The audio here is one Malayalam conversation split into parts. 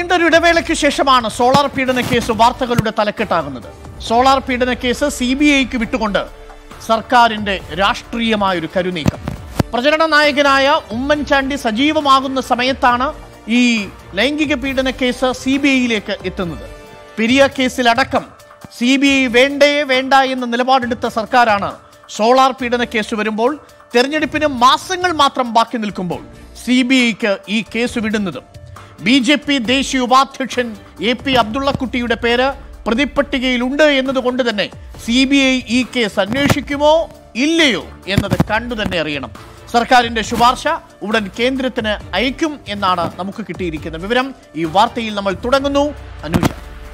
നീണ്ടൊരു ഇടവേളയ്ക്ക് ശേഷമാണ് സോളാർ പീഡന കേസ് വാർത്തകളുടെ തലക്കെട്ടാകുന്നത് സോളാർ പീഡന കേസ് സി ബി ഐക്ക് വിട്ടുകൊണ്ട് സർക്കാരിന്റെ രാഷ്ട്രീയമായൊരു കരുനീക്കം പ്രചരണ നായകനായ ഉമ്മൻചാണ്ടി സജീവമാകുന്ന സമയത്താണ് ഈ ലൈംഗിക പീഡന കേസ് സി ബി ഐയിലേക്ക് എത്തുന്നത് പെരിയ കേസിലടക്കം സി ബി ഐ വേണ്ടേ വേണ്ട എന്ന നിലപാടെടുത്ത സർക്കാരാണ് സോളാർ പീഡന കേസ് വരുമ്പോൾ തെരഞ്ഞെടുപ്പിന് മാസങ്ങൾ മാത്രം ബാക്കി നിൽക്കുമ്പോൾ സി ബി ഐക്ക് ഈ കേസ് വിടുന്നതും ബി ജെ പി ദേശീയ ഉപാധ്യക്ഷൻ എ പി അബ്ദുള്ളക്കുട്ടിയുടെ പേര് പ്രതിപ്പട്ടികയിലുണ്ട് എന്നതുകൊണ്ട് തന്നെ സി ബി ഐ ഈ കേസ് അന്വേഷിക്കുമോ ഇല്ലയോ എന്നത് കണ്ടു തന്നെ അറിയണം സർക്കാരിന്റെ ശുപാർശ ഉടൻ കേന്ദ്രത്തിന് അയക്കും എന്നാണ് നമുക്ക് കിട്ടിയിരിക്കുന്ന വിവരം ഈ വാർത്തയിൽ നമ്മൾ തുടങ്ങുന്നു അനുജ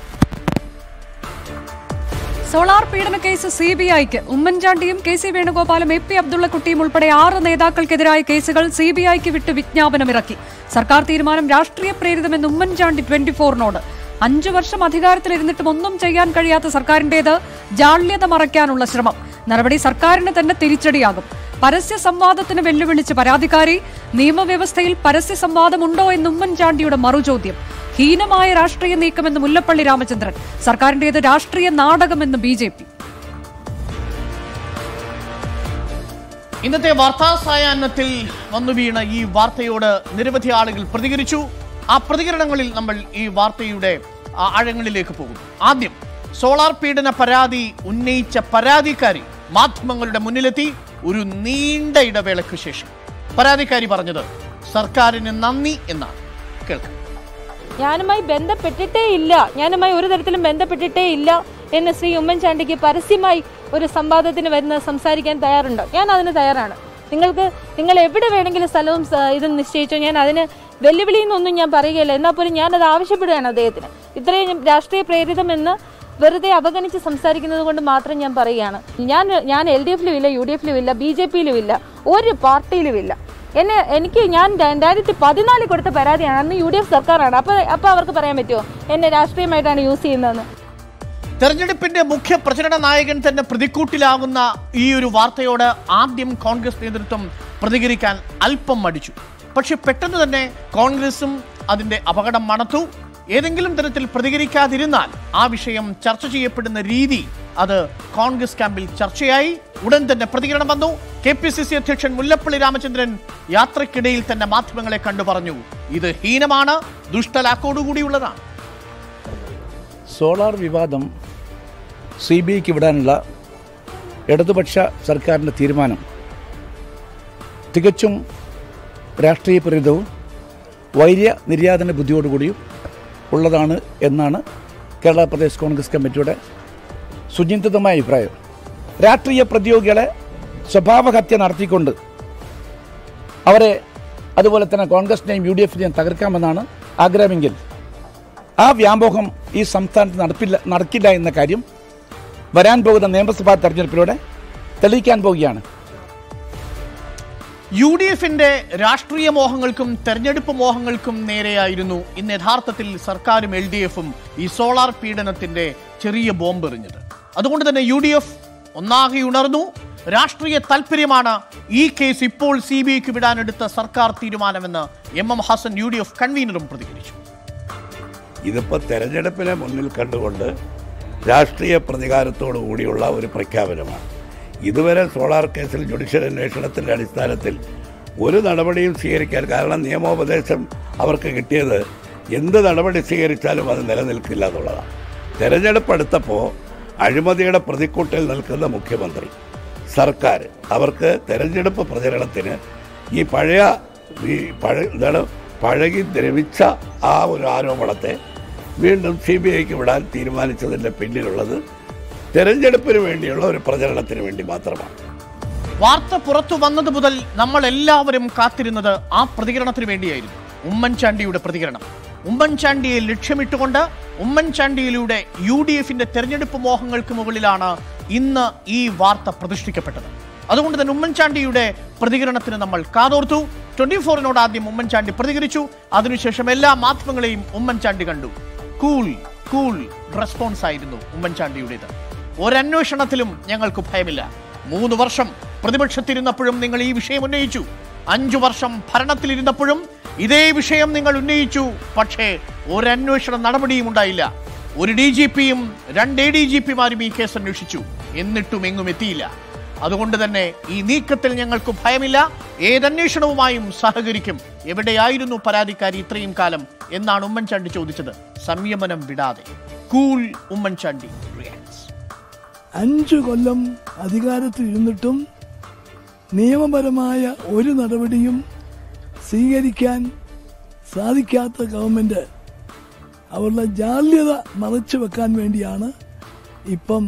സോളാർ പീഡന കേസ് സി ബി ഐക്ക് ഉമ്മൻചാണ്ടിയും കെ സി വേണുഗോപാലും എ പി അബ്ദുള്ളക്കുട്ടിയും ഉൾപ്പെടെ ആറ് നേതാക്കൾക്കെതിരായ കേസുകൾ സി ബി ഐക്ക് വിട്ട് വിജ്ഞാപനമിറക്കി സർക്കാർ തീരുമാനം രാഷ്ട്രീയ പ്രേരിതമെന്ന് ഉമ്മൻചാണ്ടി ട്വന്റി ഫോറിനോട് അഞ്ചു വർഷം അധികാരത്തിലിരുന്നിട്ടും ഒന്നും ചെയ്യാൻ കഴിയാത്ത സർക്കാരിന്റേത് ജാള്യത മറയ്ക്കാനുള്ള ശ്രമം നടപടി സർക്കാരിന് തന്നെ തിരിച്ചടിയാകും പരസ്യ സംവാദത്തിന് വെല്ലുവിളിച്ച് പരാതിക്കാരി നിയമവ്യവസ്ഥയിൽ പരസ്യ സംവാദമുണ്ടോ എന്ന് ഉമ്മൻചാണ്ടിയുടെ മറുചോദ്യം ഹീനമായ രാഷ്ട്രീയ നീക്കമെന്ന് മുല്ലപ്പള്ളി രാമചന്ദ്രൻ സർക്കാരിന്റേത് രാഷ്ട്രീയ നാടകമെന്ന് ബി ജെ പി ഇന്നത്തെ വാർത്താ സായാഹ്നത്തിൽ വന്നു വീണ ഈ വാർത്തയോട് നിരവധി ആളുകൾ പ്രതികരിച്ചു ആ പ്രതികരണങ്ങളിൽ നമ്മൾ ഈ വാർത്തയുടെ ആ ആഴങ്ങളിലേക്ക് പോകും ആദ്യം സോളാർ പീഡന പരാതി ഉന്നയിച്ച പരാതിക്കാരി മാധ്യമങ്ങളുടെ മുന്നിലെത്തി ഒരു നീണ്ട ഇടവേളയ്ക്ക് ശേഷം പരാതിക്കാരി പറഞ്ഞത് സർക്കാരിന് നന്ദി എന്നാണ് കേൾക്കാം ഞാനുമായി ബന്ധപ്പെട്ടിട്ടേ ഇല്ല ഞാനുമായി ഒരു തരത്തിലും ബന്ധപ്പെട്ടിട്ടേ ഇല്ല എന്ന് ശ്രീ ഉമ്മൻചാണ്ടിക്ക് പരസ്യമായി ഒരു സംവാദത്തിന് വരുന്ന സംസാരിക്കാൻ തയ്യാറുണ്ടോ ഞാൻ അതിന് തയ്യാറാണ് നിങ്ങൾക്ക് നിങ്ങൾ എവിടെ വേണമെങ്കിലും സ്ഥലവും സ- ഇതും നിശ്ചയിച്ചോ ഞാൻ അതിന് വെല്ലുവിളിയെന്നൊന്നും ഞാൻ പറയുകയില്ല എന്നാൽ പോലും ഞാനത് ആവശ്യപ്പെടുകയാണ് അദ്ദേഹത്തിന് ഇത്രയും രാഷ്ട്രീയ പ്രേരിതമെന്ന് വെറുതെ അവഗണിച്ച് സംസാരിക്കുന്നത് കൊണ്ട് മാത്രം ഞാൻ പറയുകയാണ് ഞാൻ ഞാൻ എൽ ഡി എഫിലും ഇല്ല യു ഡി എഫിലും ഇല്ല ബി ജെ പിയിലും ഇല്ല ഒരു പാർട്ടിയിലും ഇല്ല എന്നെ എനിക്ക് ഞാൻ രണ്ടായിരത്തി പതിനാലിൽ കൊടുത്ത പരാതിയാണ് അന്ന് യു ഡി എഫ് സർക്കാരാണ് അപ്പോൾ അപ്പോൾ അവർക്ക് പറയാൻ പറ്റുമോ എന്നെ രാഷ്ട്രീയമായിട്ടാണ് യൂസ് ചെയ്യുന്നതെന്ന് തെരഞ്ഞെടുപ്പിന്റെ മുഖ്യ പ്രചരണ നായകൻ തന്നെ പ്രതിക്കൂട്ടിലാകുന്ന ഈ ഒരു വാർത്തയോട് ആദ്യം കോൺഗ്രസ് നേതൃത്വം പ്രതികരിക്കാൻ അല്പം മടിച്ചു പക്ഷെ പെട്ടെന്ന് തന്നെ കോൺഗ്രസും അതിന്റെ അപകടം മണത്തു ഏതെങ്കിലും തരത്തിൽ പ്രതികരിക്കാതിരുന്നാൽ ആ വിഷയം ചർച്ച ചെയ്യപ്പെടുന്ന രീതി അത് കോൺഗ്രസ് ക്യാമ്പിൽ ചർച്ചയായി ഉടൻ തന്നെ പ്രതികരണം വന്നു കെ പി സി സി അധ്യക്ഷൻ മുല്ലപ്പള്ളി രാമചന്ദ്രൻ യാത്രക്കിടയിൽ തന്നെ മാധ്യമങ്ങളെ കണ്ടു പറഞ്ഞു ഇത് ഹീനമാണ് ദുഷ്ടലാക്കോടുകൂടിയുള്ളതാണ് സോളാർ വിവാദം സി ബി ഐക്ക് വിടാനുള്ള ഇടതുപക്ഷ സർക്കാരിൻ്റെ തീരുമാനം തികച്ചും രാഷ്ട്രീയ പ്രേരിതവും വൈര്യ നിര്യാതന ബുദ്ധിയോടുകൂടിയും ഉള്ളതാണ് എന്നാണ് കേരള പ്രദേശ് കോൺഗ്രസ് കമ്മിറ്റിയുടെ സുചിന്തിതമായ അഭിപ്രായം രാഷ്ട്രീയ പ്രതിയോഗികളെ സ്വഭാവഹത്യ നടത്തിക്കൊണ്ട് അവരെ അതുപോലെ തന്നെ കോൺഗ്രസിനെയും യു ഡി എഫിനെയും തകർക്കാമെന്നാണ് ആഗ്രഹമെങ്കിൽ ആ വ്യാമോഹം ഈ സംസ്ഥാനത്ത് നടപ്പില്ല നടക്കില്ല എന്ന കാര്യം വരാൻ പോകുന്ന നിയമസഭാ തെരഞ്ഞെടുപ്പിലൂടെ തെളിയിക്കാൻ പോവുകയാണ് യു ഡി എഫിന്റെ രാഷ്ട്രീയ മോഹങ്ങൾക്കും തെരഞ്ഞെടുപ്പ് മോഹങ്ങൾക്കും നേരെയായിരുന്നു ഇന്ന് യഥാർത്ഥത്തിൽ സർക്കാരും എൽ ഡി എഫും ഈ സോളാർ പീഡനത്തിന്റെ ചെറിയ ബോംബ് എറിഞ്ഞത് അതുകൊണ്ട് തന്നെ യു ഡി എഫ് ഒന്നാകെ ഉണർന്നു രാഷ്ട്രീയ താല്പര്യമാണ് ഈ കേസ് ഇപ്പോൾ സി ബി ഐക്ക് വിടാനെടുത്ത സർക്കാർ തീരുമാനമെന്ന് M M Hasan U D F കൺവീനറും പ്രതികരിച്ചു ഇതിപ്പോൾ തെരഞ്ഞെടുപ്പിനെ മുന്നിൽ കണ്ടുകൊണ്ട് രാഷ്ട്രീയ പ്രതികാരത്തോടു കൂടിയുള്ള ഒരു പ്രഖ്യാപനമാണ് ഇതുവരെ സോളാർ കേസിൽ ജുഡീഷ്യൽ അന്വേഷണത്തിൻ്റെ അടിസ്ഥാനത്തിൽ ഒരു നടപടിയും സ്വീകരിക്കാൻ കാരണം നിയമോപദേശം അവർക്ക് കിട്ടിയത് എന്ത് നടപടി സ്വീകരിച്ചാലും അത് നിലനിൽക്കില്ല എന്നുള്ളതാണ് തെരഞ്ഞെടുപ്പ് അടുത്തപ്പോൾ അഴിമതിയുടെ പ്രതിക്കൂട്ടിൽ നിൽക്കുന്ന മുഖ്യമന്ത്രി സർക്കാർ അവർക്ക് തെരഞ്ഞെടുപ്പ് പ്രചരണത്തിന് ഈ പഴയ ഈ പഴ എന്താണ് പഴകി ദ്രവിച്ച ആ ഒരു ആരോപണത്തെ വീണ്ടും സി ബി ഐക്ക് വിടാൻ തീരുമാനിച്ചതിൻ്റെ പിന്നിലുള്ളത് തെരഞ്ഞെടുപ്പിന് വേണ്ടിയുള്ള ഒരു പ്രചരണത്തിന് വേണ്ടി മാത്രമാണ് വാർത്ത പുറത്തു വന്നത് മുതൽ നമ്മൾ എല്ലാവരും കാത്തിരുന്നത് ആ പ്രതികരണത്തിന് വേണ്ടിയായിരുന്നു ഉമ്മൻചാണ്ടിയുടെ പ്രതികരണം ഉമ്മൻചാണ്ടിയെ ലക്ഷ്യമിട്ടുകൊണ്ട് ഉമ്മൻചാണ്ടിയിലൂടെ യു ഡി എഫിന്റെ തെരഞ്ഞെടുപ്പ് മോഹങ്ങൾക്ക് മുകളിലാണ് ഇന്ന് ഈ വാർത്ത പ്രതിഷ്ഠിക്കപ്പെട്ടത് അതുകൊണ്ട് തന്നെ ഉമ്മൻചാണ്ടിയുടെ പ്രതികരണത്തിന് നമ്മൾ കാതോർത്തു ട്വന്റി ഫോറിനോട് ആദ്യം ഉമ്മൻചാണ്ടി പ്രതികരിച്ചു അതിനുശേഷം എല്ലാ മാധ്യമങ്ങളെയും ഉമ്മൻചാണ്ടി കണ്ടു കൂൾ കൂൾ റെസ്പോൺസ് ആയിരുന്നു ഉമ്മൻചാണ്ടിയുടേത് ഒരന്വേഷണത്തിലും ഞങ്ങൾക്ക് ഭയമില്ല മൂന്ന് വർഷം പ്രതിപക്ഷത്തിരുന്നപ്പോഴും നിങ്ങൾ ഈ വിഷയം ഉന്നയിച്ചു അഞ്ചു വർഷം ഭരണത്തിലിരുന്നപ്പോഴും ഇതേ വിഷയം നിങ്ങൾ ഉന്നയിച്ചു പക്ഷേ ഒരന്വേഷണ നടപടിയും ഉണ്ടായില്ല ഒരു ഡി ജി പിയും രണ്ട് എ ഡി ജി പിമാരും ഈ കേസ് അന്വേഷിച്ചു എന്നിട്ടും എങ്ങും എത്തിയില്ല അതുകൊണ്ട് തന്നെ ഈ നീക്കത്തിൽ ഞങ്ങൾക്ക് ഭയമില്ല ഏതന്വേഷണവുമായും സഹകരിക്കും എവിടെയായിരുന്നു പരാതിക്കാരി ഇത്രയും കാലം എന്നാണ് ഉമ്മൻചാണ്ടി ചോദിച്ചത് സംയമനം വിടാതെ കൂൾ ഉമ്മൻചാണ്ടി reacts. അഞ്ചു കൊല്ലം അധികാരത്തിൽ ഇരുന്നിട്ടും നിയമപരമായ ഒരു നടപടിയും സ്വീകരിക്കാൻ സാധിക്കാത്ത ഗവൺമെന്റ് അവരുടെ ജാള്യത മറച്ചു വെക്കാൻ വേണ്ടിയാണ് ഇപ്പം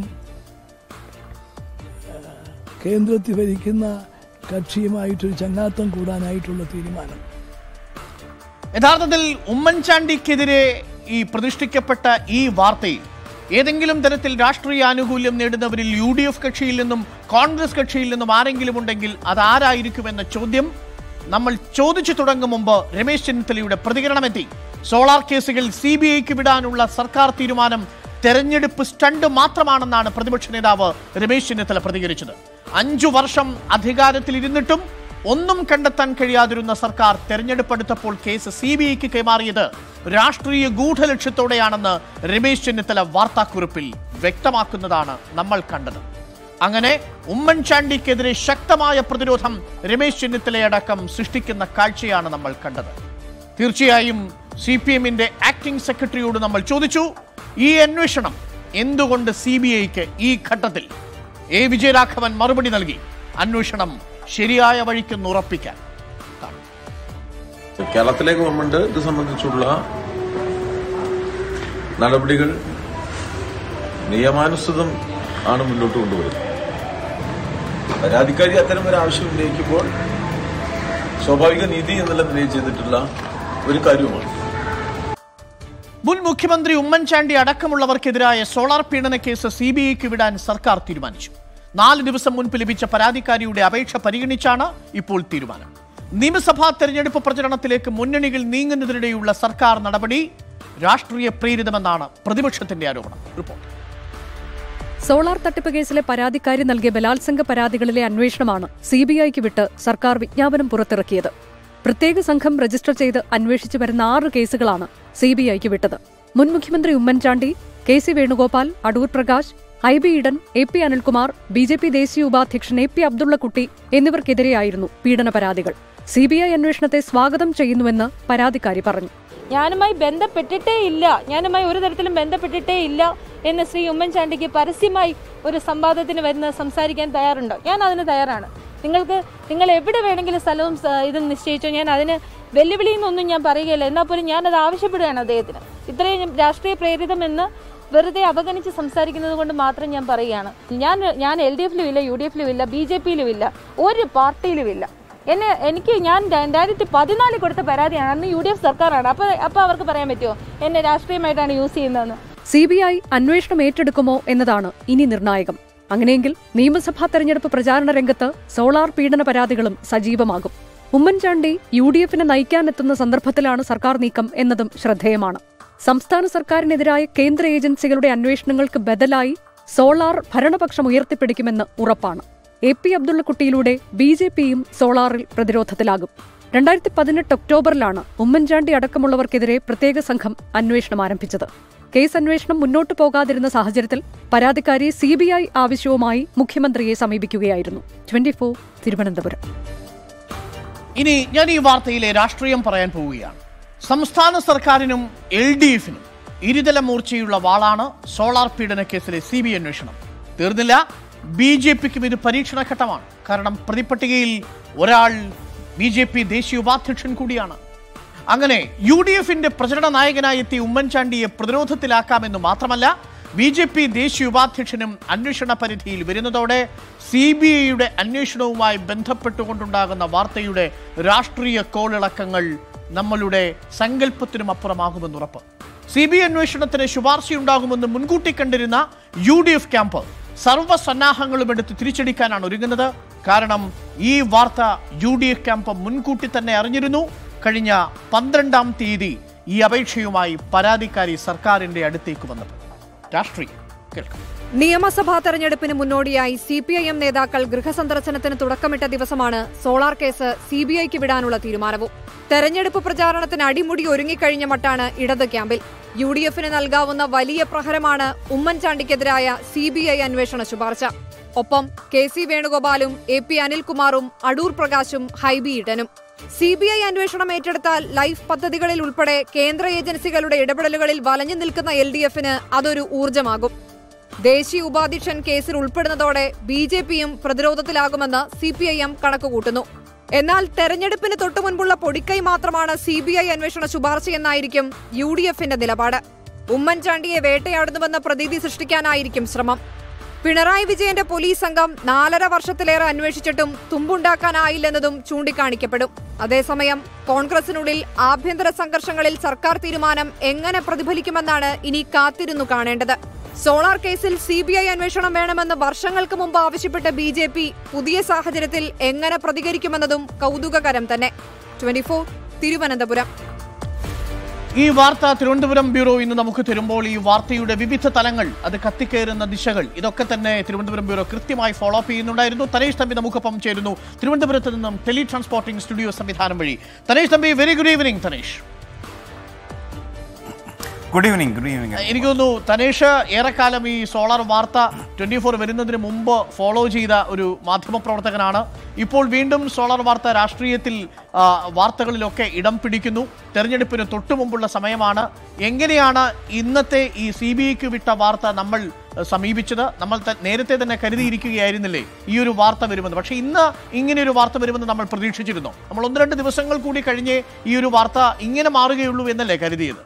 ആ, കേന്ദ്രത്തിൽ ഭരിക്കുന്ന കക്ഷിയുമായിട്ടൊരു ചങ്ങാത്തം കൂടാനായിട്ടുള്ള തീരുമാനം യഥാർത്ഥത്തിൽ ഉമ്മൻചാണ്ടിക്കെതിരെ ഈ പ്രതിഷ്ഠിക്കപ്പെട്ട ഈ വാർത്തയിൽ ഏതെങ്കിലും തരത്തിൽ രാഷ്ട്രീയ ആനുകൂല്യം നേടുന്നവരിൽ യു ഡി എഫ് കക്ഷിയിൽ നിന്നും കോൺഗ്രസ് കക്ഷിയിൽ നിന്നും ആരെങ്കിലും ഉണ്ടെങ്കിൽ അതാരായിരിക്കുമെന്ന ചോദ്യം നമ്മൾ ചോദിച്ചു തുടങ്ങും മുമ്പ് രമേശ് ചെന്നിത്തലയുടെ പ്രതികരണമെത്തി സോളാർ കേസുകൾ സി ബി ഐക്ക് വിടാനുള്ള സർക്കാർ തീരുമാനം തെരഞ്ഞെടുപ്പ് സ്റ്റണ്ട് മാത്രമാണെന്നാണ് പ്രതിപക്ഷ നേതാവ് രമേശ് ചെന്നിത്തല പ്രതികരിച്ചത് അഞ്ചു വർഷം അധികാരത്തിൽ ഇരുന്നിട്ടും ഒന്നും കണ്ടെത്താൻ കഴിയാതിരുന്ന സർക്കാർ തെരഞ്ഞെടുപ്പ് അടുത്തപ്പോൾ കേസ് സി ബി ഐക്ക് കൈമാറിയത് രാഷ്ട്രീയ ഗൂഢലക്ഷ്യത്തോടെയാണെന്ന് രമേശ് ചെന്നിത്തല വാർത്താക്കുറിപ്പിൽ വ്യക്തമാക്കുന്നതാണ് നമ്മൾ കണ്ടത് അങ്ങനെ ഉമ്മൻചാണ്ടിക്കെതിരെ ശക്തമായ പ്രതിരോധം രമേശ് ചെന്നിത്തലയടക്കം സൃഷ്ടിക്കുന്ന കാഴ്ചയാണ് നമ്മൾ കണ്ടത് തീർച്ചയായും സി പി എമ്മിന്റെ ആക്ടിംഗ് സെക്രട്ടറിയോട് നമ്മൾ ചോദിച്ചു ഈ അന്വേഷണം എന്തുകൊണ്ട് സി ബി ഐക്ക് ഈ ഘട്ടത്തിൽ എ വിജയരാഘവൻ മറുപടി നൽകി അന്വേഷണം ശരിയായ വഴിക്കൊന്ന് ഉറപ്പിക്കാൻ കാണും. കേരളത്തിലെ ഗവൺമെന്റ് ഇത് സംബന്ധിച്ചുള്ള നടപടികൾ നിയമാനുസൃതം ആണ് മുന്നോട്ട് കൊണ്ടുവരുന്നത് പരാതിക്കാരി അത്തരം ഒരു ആവശ്യം ഉന്നയിക്കുമ്പോൾ സ്വാഭാവിക നീതി എന്നുള്ള നിലയിൽ ചെയ്തിട്ടുള്ള ഒരു കാര്യവുമാണ് മുൻ മുഖ്യമന്ത്രി ഉമ്മൻചാണ്ടി അടക്കമുള്ളവർക്കെതിരായ സോളാർ പീഡന കേസ് സി ബി ഐക്ക് വിടാൻ സർക്കാർ തീരുമാനിച്ചു നാല് ദിവസം മുൻപ് ലഭിച്ച പരാതിക്കാരിയുടെ അപേക്ഷ പരിഗണിച്ചാണ് ഇപ്പോൾ തീരുമാനം നിയമസഭാ തെരഞ്ഞെടുപ്പ് പ്രചരണത്തിലേക്ക് മുന്നണികൾ നീങ്ങുന്നതിനിടെയുള്ള സർക്കാർ നടപടി രാഷ്ട്രീയ പ്രേരിതമെന്നാണ് പ്രതിപക്ഷത്തിന്റെ ആരോപണം റിപ്പോർട്ട് സോളാർ തട്ടിപ്പ് കേസിലെ പരാതിക്കാരി നൽകിയ ബലാത്സംഗ പരാതികളിലെ അന്വേഷണമാണ് സിബിഐക്ക് വിട്ട് സർക്കാർ വിജ്ഞാപനം പുറത്തിറക്കിയത് പ്രത്യേക സംഘം രജിസ്റ്റർ ചെയ്ത് അന്വേഷിച്ചു വരുന്ന ആറ് കേസുകളാണ് സിബിഐക്ക് വിട്ടത് മുൻ മുഖ്യമന്ത്രി Oommen Chandy K C Venugopal Adoor Prakash Hibi Eden A P Anilkumar B J P ദേശീയ ഉപാധ്യക്ഷൻ എ പി അബ്ദുള്ളക്കുട്ടി എന്നിവർക്കെതിരെയായിരുന്നു പീഡന പരാതികൾ സിബിഐ അന്വേഷണത്തെ സ്വാഗതം ചെയ്യുന്നുവെന്ന് പരാതിക്കാരി പറഞ്ഞു ഞാനുമായി ബന്ധപ്പെട്ടിട്ടേ ഇല്ല ഞാനുമായി ഒരു തരത്തിലും ബന്ധപ്പെട്ടിട്ടേ ഇല്ല എന്ന് ശ്രീ ഉമ്മൻചാണ്ടിക്ക് പരസ്യമായി ഒരു സംവാദത്തിന് വരുന്ന സംസാരിക്കാൻ തയ്യാറുണ്ടോ ഞാൻ അതിന് തയ്യാറാണ് നിങ്ങൾക്ക് നിങ്ങൾ എവിടെ വേണമെങ്കിലും സ്ഥലവും സ- ഇതും നിശ്ചയിച്ചോ ഞാൻ അതിന് വെല്ലുവിളിയെന്നൊന്നും ഞാൻ പറയുകയില്ല എന്നാൽ പോലും ഞാനത് ആവശ്യപ്പെടുകയാണ് അദ്ദേഹത്തിന് ഇത്രയും രാഷ്ട്രീയ പ്രേരിതമെന്ന് വെറുതെ അവഗണിച്ച് സംസാരിക്കുന്നത് കൊണ്ട് മാത്രം ഞാൻ പറയുകയാണ് ഞാൻ ഞാൻ എൽ ഡി എഫിലും ഇല്ല യു ഡി എഫിലും ഇല്ല ബി ജെ പിയിലും ഇല്ല ഒരു പാർട്ടിയിലും ഇല്ല എന്നെ എനിക്ക് ഞാൻ രണ്ടായിരത്തി പതിനാലിൽ കൊടുത്ത പരാതിയാണ് അന്ന് യു ഡി എഫ് സർക്കാരാണ് അപ്പോൾ അപ്പോൾ അവർക്ക് പറയാൻ പറ്റുമോ എന്നെ രാഷ്ട്രീയമായിട്ടാണ് യൂസ് ചെയ്യുന്നതെന്ന് സിബിഐ അന്വേഷണം ഏറ്റെടുക്കുമോ എന്നതാണ് ഇനി നിർണായകം അങ്ങനെയെങ്കിൽ നിയമസഭാ തെരഞ്ഞെടുപ്പ് പ്രചാരണ രംഗത്ത് സോളാർ പീഡന പരാതികളും സജീവമാകും ഉമ്മൻചാണ്ടി യു ഡി എഫിനെ നയിക്കാനെത്തുന്ന സന്ദർഭത്തിലാണ് സർക്കാർ നീക്കം എന്നതും ശ്രദ്ധേയമാണ് സംസ്ഥാന സർക്കാരിനെതിരായ കേന്ദ്ര ഏജൻസികളുടെ അന്വേഷണങ്ങൾക്ക് ബദലായി സോളാർ ഭരണപക്ഷം ഉയർത്തിപ്പിടിക്കുമെന്ന് ഉറപ്പാണ് എ പി അബ്ദുള്ളക്കുട്ടിയിലൂടെ ബി ജെ പിയും സോളാറിൽ പ്രതിരോധത്തിലാകും രണ്ടായിരത്തി പതിനെട്ട് ഒക്ടോബറിലാണ് ഉമ്മൻചാണ്ടി അടക്കമുള്ളവർക്കെതിരെ പ്രത്യേക സംഘം അന്വേഷണം ആരംഭിച്ചത് കേസ് അന്വേഷണം മുന്നോട്ടു പോകാതിരുന്ന സാഹചര്യത്തിൽ പരാതിക്കാരി സി ബി ഐ ആവശ്യവുമായി മുഖ്യമന്ത്രിയെ സമീപിക്കുകയായിരുന്നു ട്വന്റി ഫോർ തിരുവനന്തപുരം ഇനി ഞാൻ ഈ വാർത്തയിലെ രാഷ്ട്രീയം പറയാൻ പോവുകയാണ് സംസ്ഥാന സർക്കാരിനും എൽ ഡി എഫിനും ഇരുതല മൂർച്ചയുള്ള വാളാണ് സോളാർ പീഡന കേസിലെ സി ബി അന്വേഷണം തീർന്നില്ല ബി ജെ പിക്കും ഇത് പരീക്ഷണഘട്ടമാണ് കാരണം പ്രതിപട്ടികയിൽ ഒരാൾ ബി ജെ പി ദേശീയ ഉപാധ്യക്ഷൻ കൂടിയാണ് അങ്ങനെ യു ഡി എഫിന്റെ പ്രചരണ നായകനായി എത്തിയ ഉമ്മൻചാണ്ടിയെ പ്രതിരോധത്തിലാക്കാമെന്ന് മാത്രമല്ല ബി ജെ പി ദേശീയ ഉപാധ്യക്ഷനും അന്വേഷണ പരിധിയിൽ വരുന്നതോടെ സി ബി ഐയുടെ അന്വേഷണവുമായി ബന്ധപ്പെട്ടുകൊണ്ടുണ്ടാകുന്ന വാർത്തയുടെ രാഷ്ട്രീയ കോളിളക്കങ്ങൾ നമ്മളുടെ സങ്കല്പത്തിനും അപ്പുറമാകുമെന്ന് ഉറപ്പ് സി ബി ഐ അന്വേഷണത്തിന് ശുപാർശയുണ്ടാകുമെന്ന് മുൻകൂട്ടി കണ്ടിരുന്ന യു ഡി എഫ് ക്യാമ്പ് സർവ്വസന്നാഹങ്ങളും എടുത്ത് തിരിച്ചടിക്കാനാണ് ഒരുങ്ങുന്നത് കാരണം ഈ വാർത്ത യു ഡി എഫ് ക്യാമ്പ് മുൻകൂട്ടി തന്നെ അറിഞ്ഞിരുന്നു കഴിഞ്ഞ പന്ത്രണ്ടാം തീയതി ഈ അപേക്ഷയുമായി പരാതിക്കാരി സർക്കാരിന്റെ അടുത്തേക്ക് വന്നത് രാഷ്ട്രീയം കേൾക്കാം നിയമസഭാ തെരഞ്ഞെടുപ്പിന് മുന്നോടിയായി സി പി ഐ എം നേതാക്കൾ ഗൃഹസന്ദർശനത്തിന് തുടക്കമിട്ട ദിവസമാണ് സോളാർ കേസ് സി ബി ഐക്ക് വിടാനുള്ള തീരുമാനവും തെരഞ്ഞെടുപ്പ് പ്രചാരണത്തിന് അടിമുടി ഒരുങ്ങിക്കഴിഞ്ഞ മട്ടാണ് ഇടത് ക്യാമ്പിൽ യു ഡി എഫിന് നൽകാവുന്ന വലിയ പ്രഹരമാണ് ഉമ്മൻചാണ്ടിക്കെതിരായ സി ബി ഐ അന്വേഷണ ശുപാർശ ഒപ്പം കെ സി വേണുഗോപാലും എ പി അനിൽകുമാറും അടൂർ പ്രകാശും ഹൈബി ഈഡനും സി ബി ഐ അന്വേഷണം ഏറ്റെടുത്താൽ ലൈഫ് പദ്ധതികളിൽ ഉൾപ്പെടെ കേന്ദ്ര ഏജൻസികളുടെ ഇടപെടലുകളിൽ വലഞ്ഞു നിൽക്കുന്ന എൽ ഡി എഫിന് അതൊരു ഊർജമാകും ദേശീയ ഉപാധ്യക്ഷൻ കേസിൽ ഉൾപ്പെടുന്നതോടെ ബി ജെ പിയും പ്രതിരോധത്തിലാകുമെന്ന് സി പി ഐ എം കണക്കുകൂട്ടുന്നു എന്നാൽ തെരഞ്ഞെടുപ്പിന് തൊട്ടു മുൻപുള്ള പൊടിക്കൈ മാത്രമാണ് സി ബി ഐ അന്വേഷണ ശുപാർശയെന്നായിരിക്കും യു ഡി എഫിന്റെ നിലപാട് ഉമ്മൻചാണ്ടിയെ വേട്ടയാടുന്നുവെന്ന പ്രതീതി സൃഷ്ടിക്കാനായിരിക്കും ശ്രമം പിണറായി വിജയന്റെ പോലീസ് സംഘം നാലര വർഷത്തിലേറെ അന്വേഷിച്ചിട്ടും തുമ്പുണ്ടാക്കാനായില്ലെന്നതും ചൂണ്ടിക്കാണിക്കപ്പെടും അതേസമയം കോൺഗ്രസിനുള്ളിൽ ആഭ്യന്തര സംഘർഷങ്ങളിൽ സർക്കാർ തീരുമാനം എങ്ങനെ പ്രതിഫലിക്കുമെന്നാണ് ഇനി കാത്തിരുന്നു കാണേണ്ടത് സോളാർ കേസിൽ സി ബി ഐ അന്വേഷണം വേണമെന്ന് വർഷങ്ങൾക്ക് മുമ്പ് ആവശ്യപ്പെട്ട ബി ജെ പി പുതിയ സാഹചര്യത്തിൽ എങ്ങനെ പ്രതികരിക്കുമെന്നതും കൗതുകകരം തന്നെ ട്വന്റി തിരുവനന്തപുരം ഈ വാർത്ത തിരുവനന്തപുരം ബ്യൂറോ ഇന്ന് നമുക്ക് തരുമ്പോൾ ഈ വാർത്തയുടെ വിവിധ തലങ്ങൾ അത് കത്തിക്കയറുന്ന ദിശകൾ ഇതൊക്കെ തന്നെ തിരുവനന്തപുരം ബ്യൂറോ കൃത്യമായി ഫോളോ അപ്പ് ചെയ്യുന്നുണ്ടായിരുന്നു തനേഷ് തമ്പി നമുക്കൊപ്പം ചേരുന്നു തിരുവനന്തപുരത്ത് നിന്നും ടെലി ട്രാൻസ്പോർട്ടിംഗ് സ്റ്റുഡിയോ സംവിധാനം വഴി Thanesh Thampi very good evening Thanesh good evening good evening എനിക്ക് തോന്നുന്നു തനേഷ് ഏറെക്കാലം ഈ സോളാർ വാർത്ത ട്വന്റി ഫോർ വരുന്നതിന് മുമ്പ് ഫോളോ ചെയ്ത ഒരു മാധ്യമപ്രവർത്തകനാണ് ഇപ്പോൾ വീണ്ടും സോളാർ വാർത്ത രാഷ്ട്രീയത്തിൽ ആ, വാർത്തകളിലൊക്കെ ഇടം പിടിക്കുന്നു തെരഞ്ഞെടുപ്പിന് തൊട്ടു മുമ്പുള്ള സമയമാണ് എങ്ങനെയാണ് ഇന്നത്തെ ഈ സി ബി ഐക്ക് വിട്ട വാർത്ത നമ്മൾ ആ, സമീപിച്ചത് നമ്മൾ ത- നേരത്തെ തന്നെ കരുതിയിരിക്കുകയായിരുന്നില്ലേ ഈ ഒരു വാർത്ത വരുമെന്ന് പക്ഷേ ഇന്ന് ഇങ്ങനെ ഒരു വാർത്ത വരുമെന്ന് നമ്മൾ പ്രതീക്ഷിച്ചിരുന്നു നമ്മൾ ഒന്ന് രണ്ട് ദിവസങ്ങൾ കൂടി കഴിഞ്ഞേ ഈ ഒരു വാർത്ത ഇങ്ങനെ മാറുകയുള്ളൂ എന്നല്ലേ കരുതിയത്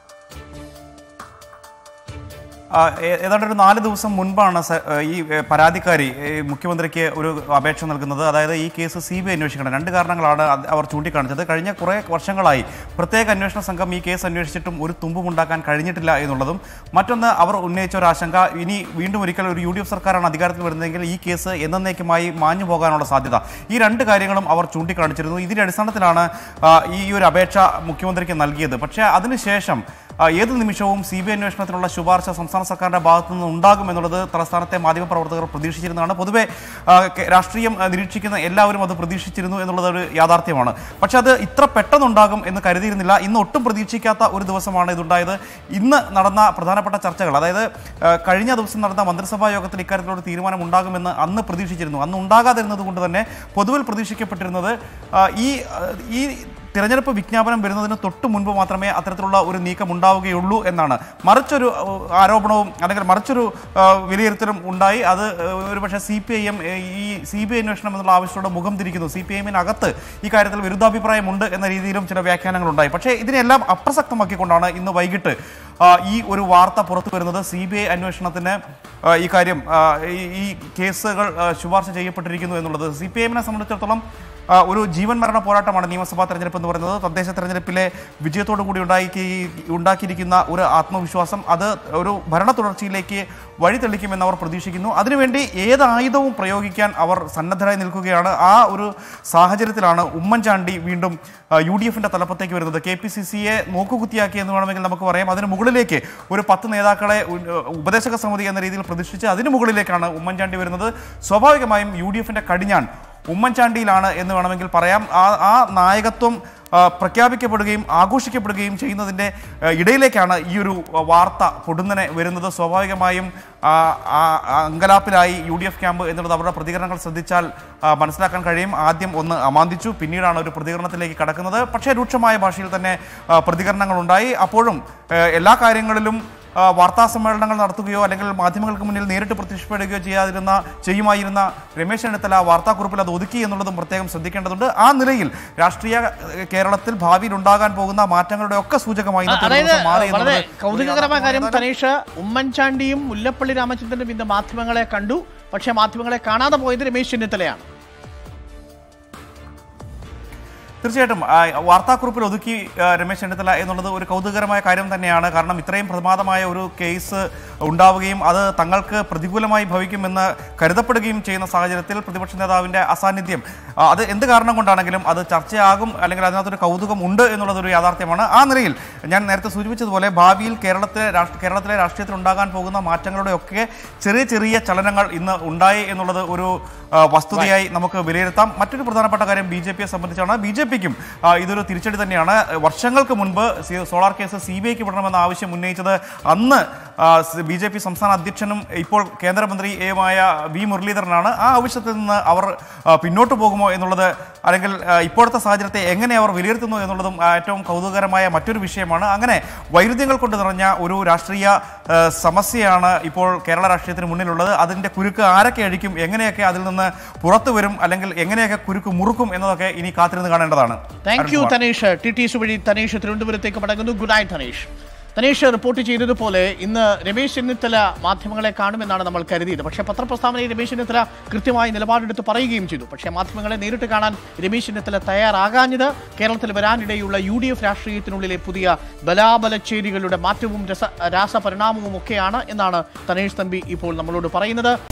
ആ, ഏ- ഏതാണ്ട് ഒരു നാല് ദിവസം മുൻപാണ് സ- ഏ, ഈ ഏ, പരാതിക്കാരി ഏ, മുഖ്യമന്ത്രിക്ക് ഒരു അപേക്ഷ നൽകുന്നത് അതായത് ഈ കേസ് സി ബി ഐ അന്വേഷിക്കണം രണ്ട് കാരണങ്ങളാണ് അത് അവർ ചൂണ്ടിക്കാണിച്ചത് കഴിഞ്ഞ കുറേ വർഷങ്ങളായി പ്രത്യേക അന്വേഷണ സംഘം ഈ കേസ് അന്വേഷിച്ചിട്ടും ഒരു തുമ്പും ഉണ്ടാക്കാൻ കഴിഞ്ഞിട്ടില്ല എന്നുള്ളതും മറ്റൊന്ന് അവർ ഉന്നയിച്ച ഒരു ആശങ്ക ഇനി വീണ്ടും ഒരിക്കൽ ഒരു യു ഡി എഫ് സർക്കാരാണ് അധികാരത്തിൽ വരുന്നതെങ്കിൽ ഈ കേസ് എന്നേക്കുമായി മാഞ്ഞു പോകാനുള്ള സാധ്യത ഈ രണ്ട് കാര്യങ്ങളും അവർ ചൂണ്ടിക്കാണിച്ചിരുന്നു ഇതിന്റെ അടിസ്ഥാനത്തിലാണ് ആ, ഈ ഒരു അപേക്ഷ മുഖ്യമന്ത്രിക്ക് നൽകിയത് പക്ഷേ അതിനുശേഷം ആ, ഏത് നിമിഷവും സി ബി ഐ അന്വേഷണത്തിനുള്ള ശുപാർശ സംസ്ഥാന സർക്കാരിന്റെ ഭാഗത്തു നിന്ന് ഉണ്ടാകും എന്നുള്ളത് തലസ്ഥാനത്തെ മാധ്യമപ്രവർത്തകർ പ്രതീക്ഷിച്ചിരുന്നതാണ് പൊതുവെ ആ, കെ- രാഷ്ട്രീയം ആ, നിരീക്ഷിക്കുന്ന എല്ലാവരും അത് പ്രതീക്ഷിച്ചിരുന്നു എന്നുള്ളത് ഒരു യാഥാർത്ഥ്യമാണ് പക്ഷെ അത് ഇത്ര പെട്ടെന്നുണ്ടാകും എന്ന് കരുതിയിരുന്നില്ല ഇന്ന് ഒട്ടും പ്രതീക്ഷിക്കാത്ത ഒരു ദിവസമാണ് ഇതുണ്ടായത് ഇന്ന് നടന്ന പ്രധാനപ്പെട്ട ചർച്ചകൾ അതായത് ആ, കഴിഞ്ഞ ദിവസം നടന്ന മന്ത്രിസഭാ യോഗത്തിൽ ഇക്കാര്യത്തിലൊരു തീരുമാനം ഉണ്ടാകുമെന്ന് അന്ന് പ്രതീക്ഷിച്ചിരുന്നു അന്ന് ഉണ്ടാകാതിരുന്നത് കൊണ്ട് തന്നെ പൊതുവിൽ പ്രതീക്ഷിക്കപ്പെട്ടിരുന്നത് ആ, ഈ ആ, ഈ തിരഞ്ഞെടുപ്പ് വിജ്ഞാപനം വരുന്നതിന് തൊട്ട് മുൻപ് മാത്രമേ അത്തരത്തിലുള്ള ഒരു നീക്കം ഉണ്ടാവുകയുള്ളൂ എന്നാണ് മറിച്ചൊരു അഹ്, ആരോപണവും അല്ലെങ്കിൽ മറിച്ചൊരു അഹ്, വിലയിരുത്തലും ഉണ്ടായി അത് അഹ്, ഒരുപക്ഷെ സി പി ഐ എം ഈ സി ബി ഐ അന്വേഷണം എന്നുള്ള ആവശ്യത്തോടെ മുഖം തിരിക്കുന്നു സി പി ഐ എമ്മിനകത്ത് ഈ കാര്യത്തിൽ വിരുദ്ധാഭിപ്രായമുണ്ട് എന്ന രീതിയിലും ചില വ്യാഖ്യാനങ്ങൾ ഉണ്ടായി പക്ഷേ ഇതിനെല്ലാം അപ്രസക്തമാക്കിക്കൊണ്ടാണ് ഇന്ന് വൈകിട്ട് ആ, ഈ ഒരു വാർത്ത പുറത്തു വരുന്നത് സി ബി ഐ അന്വേഷണത്തിന് ആ, ഈ കാര്യം ആ, ഈ- ഈ കേസുകൾ ആ, ശുപാർശ ചെയ്യപ്പെട്ടിരിക്കുന്നു എന്നുള്ളത് സി പി ഐ എമ്മിനെ സംബന്ധിച്ചിടത്തോളം ആ, ഒരു ജീവൻ മരണ പോരാട്ടമാണ് നിയമസഭാ തെരഞ്ഞെടുപ്പ് എന്ന് പറയുന്നത് തദ്ദേശ തെരഞ്ഞെടുപ്പിലെ വിജയത്തോടു കൂടി ഉണ്ടാക്കി ഉണ്ടാക്കിയിരിക്കുന്ന ഒരു ആത്മവിശ്വാസം അത് ഒരു ഭരണ തുടർച്ചയിലേക്ക് വഴി തെളിക്കുമെന്ന് അവർ പ്രതീക്ഷിക്കുന്നു അതിനുവേണ്ടി ഏത് ആയുധവും പ്രയോഗിക്കാൻ അവർ സന്നദ്ധരായി നിൽക്കുകയാണ് ആ ഒരു സാഹചര്യത്തിലാണ് ഉമ്മൻചാണ്ടി വീണ്ടും യു ഡി എഫിന്റെ തലപ്പത്തേക്ക് വരുന്നത് കെ പി സി സിയെ നോക്കുകുത്തിയാക്കി എന്ന് വേണമെങ്കിൽ നമുക്ക് പറയാം അതിന് മുകളിലേക്ക് ഒരു പത്ത് നേതാക്കളെ ഉ- ഉപദേശക സമിതി എന്ന രീതിയിൽ പ്രതിഷ്ഠിച്ച് അതിന് മുകളിലേക്കാണ് ഉമ്മൻചാണ്ടി വരുന്നത് സ്വാഭാവികമായും യു ഡി എഫിന്റെ കടിഞ്ഞാൺ ഉമ്മൻചാണ്ടിയിലാണ് എന്ന് വേണമെങ്കിൽ പറയാം ആ ആ നായകത്വം ആ, പ്രഖ്യാപിക്കപ്പെടുകയും ആഘോഷിക്കപ്പെടുകയും ചെയ്യുന്നതിൻ്റെ ആ, ഇടയിലേക്കാണ് ഈ ഒരു ആ, വാർത്ത പൊടുന്നനെ വരുന്നത് സ്വാഭാവികമായും ആ, ആ, ആ അങ്കലാപ്പിലായി യു ഡി എഫ് ക്യാമ്പ് എന്നുള്ളത് അവരുടെ പ്രതികരണങ്ങൾ ശ്രദ്ധിച്ചാൽ ആ, മനസ്സിലാക്കാൻ കഴിയും ആദ്യം ഒന്ന് അമാന്തിച്ചു പിന്നീടാണ് ഒരു പ്രതികരണത്തിലേക്ക് കടക്കുന്നത് പക്ഷേ രൂക്ഷമായ ഭാഷയിൽ തന്നെ ആ, പ്രതികരണങ്ങൾ ഉണ്ടായി അപ്പോഴും ആ, എല്ലാ കാര്യങ്ങളിലും ആ, വാർത്താ സമ്മേളനങ്ങൾ നടത്തുകയോ അല്ലെങ്കിൽ മാധ്യമങ്ങൾക്ക് മുന്നിൽ നേരിട്ട് പ്രത്യക്ഷപ്പെടുകയോ ചെയ്യാതിരുന്ന ചെയ്യുമായിരുന്ന രമേശ് ചെന്നിത്തല വാർത്താക്കുറിപ്പിൽ അത് ഒതുക്കി എന്നുള്ളതും പ്രത്യേകം ശ്രദ്ധിക്കേണ്ടതുണ്ട് ആ നിലയിൽ രാഷ്ട്രീയ ഏഹ്, കേരളത്തിൽ ഭാവിയിൽ ഉണ്ടാകാൻ പോകുന്ന മാറ്റങ്ങളുടെ ഒക്കെ സൂചകമായി ഇന്നത്തെ ഒരു അതായത് ദിവസം മാറി വളരെ എന്നുള്ളത് കൗതുകകരമായ കാര്യം ഏതായാലും തനീഷ് ഉമ്മൻചാണ്ടിയും മുല്ലപ്പള്ളി രാമചന്ദ്രനും ഇന്ന് മാധ്യമങ്ങളെ കണ്ടു പക്ഷേ മാധ്യമങ്ങളെ കാണാതെ പോയത് രമേശ് ചെന്നിത്തലയാണ് തീർച്ചയായിട്ടും ആ, വാർത്താക്കുറിപ്പിൽ ഒതുക്കി ആ, രമേശ് ചെന്നിത്തല എന്നുള്ളത് ഒരു കൗതുകരമായ കാര്യം തന്നെയാണ് കാരണം ഇത്രയും പ്രമാദമായ ഒരു കേസ് ഉണ്ടാവുകയും അത് തങ്ങൾക്ക് പ്രതികൂലമായി ഭവിക്കുമെന്ന് കരുതപ്പെടുകയും ചെയ്യുന്ന സാഹചര്യത്തിൽ പ്രതിപക്ഷ നേതാവിൻ്റെ അസാന്നിധ്യം ആ, അത് എന്ത് കാരണം കൊണ്ടാണെങ്കിലും അത് ചർച്ചയാകും അല്ലെങ്കിൽ അതിനകത്തൊരു കൗതുകം ഉണ്ട് എന്നുള്ളതൊരു യാഥാർത്ഥ്യമാണ് ആ നിലയിൽ ഞാൻ നേരത്തെ സൂചിപ്പിച്ചതുപോലെ ഭാവിയിൽ കേരളത്തിലെ രാഷ്ട്ര- കേരളത്തിലെ രാഷ്ട്രീയത്തിൽ ഉണ്ടാകാൻ പോകുന്ന മാറ്റങ്ങളുടെയൊക്കെ ചെറിയ ചെറിയ ചലനങ്ങൾ ഇന്ന് ഉണ്ടായി എന്നുള്ളത് ഒരു ആ, വസ്തുതയായി നമുക്ക് വിലയിരുത്താം മറ്റൊരു പ്രധാനപ്പെട്ട കാര്യം ബി ജെ പിയെ സംബന്ധിച്ചാണ് ബി ജെ പിക്കും ഇതൊരു തിരിച്ചടി തന്നെയാണ് വർഷങ്ങൾക്ക് മുൻപ് C- solar case C B ഐക്ക് വിടണമെന്ന ആവശ്യം ഉന്നയിച്ചത് അന്ന് ബി ജെ പി സംസ്ഥാന അധ്യക്ഷനും ഇപ്പോൾ കേന്ദ്രമന്ത്രിയുമായ വി മുരളീധരനാണ് ആ ആവശ്യത്തിൽ നിന്ന് അവർ ആ, പിന്നോട്ട് പോകുമോ എന്നുള്ളത് അല്ലെങ്കിൽ ആ, ഇപ്പോഴത്തെ സാഹചര്യത്തെ എങ്ങനെ അവർ വിലയിരുത്തുന്നു എന്നുള്ളതും ആ, ഏറ്റവും കൗതുകകരമായ മറ്റൊരു വിഷയമാണ് അങ്ങനെ വൈരുദ്ധ്യങ്ങൾ കൊണ്ട് നിറഞ്ഞ ഒരു രാഷ്ട്രീയ ആ, സമസ്യയാണ് ഇപ്പോൾ കേരള രാഷ്ട്രീയത്തിന് മുന്നിലുള്ളത് അതിൻ്റെ കുരുക്ക് ആരൊക്കെ അഴിക്കും എങ്ങനെയൊക്കെ അതിൽ നിന്ന് പുറത്തു വരും അല്ലെങ്കിൽ എങ്ങനെയൊക്കെ കുരുക്ക് മുറുക്കും എന്നതൊക്കെ ഇനി കാത്തിരുന്ന് കാണേണ്ടതാണ് thank you Arunkumar. Thanesh T T സു വഴി തനേഷ് തിരുവനന്തപുരത്തേക്ക് മടങ്ങുന്നു good night Thanesh Thanesh report ചെയ്തതുപോലെ ഇന്ന് രമേശ് ചെന്നിത്തല മാധ്യമങ്ങളെ കാണുമെന്നാണ് നമ്മൾ കരുതിയത് പക്ഷേ പത്രപ്രസ്താവനയിൽ രമേശ് ചെന്നിത്തല കൃത്യമായി നിലപാടെടുത്ത് പറയുകയും ചെയ്തു പക്ഷേ മാധ്യമങ്ങളെ നേരിട്ട് കാണാൻ രമേശ് ചെന്നിത്തല തയ്യാറാകാഞ്ഞത് കേരളത്തിൽ വരാനിടയുള്ള യു ഡി എഫ് രാഷ്ട്രീയത്തിനുള്ളിലെ പുതിയ ബലാബലച്ചേരികളുടെ മാറ്റവും രസ രാസപരിണാമവും ഒക്കെയാണ് എന്നാണ് തനേഷ് തമ്പി ഇപ്പോൾ നമ്മളോട് പറയുന്നത്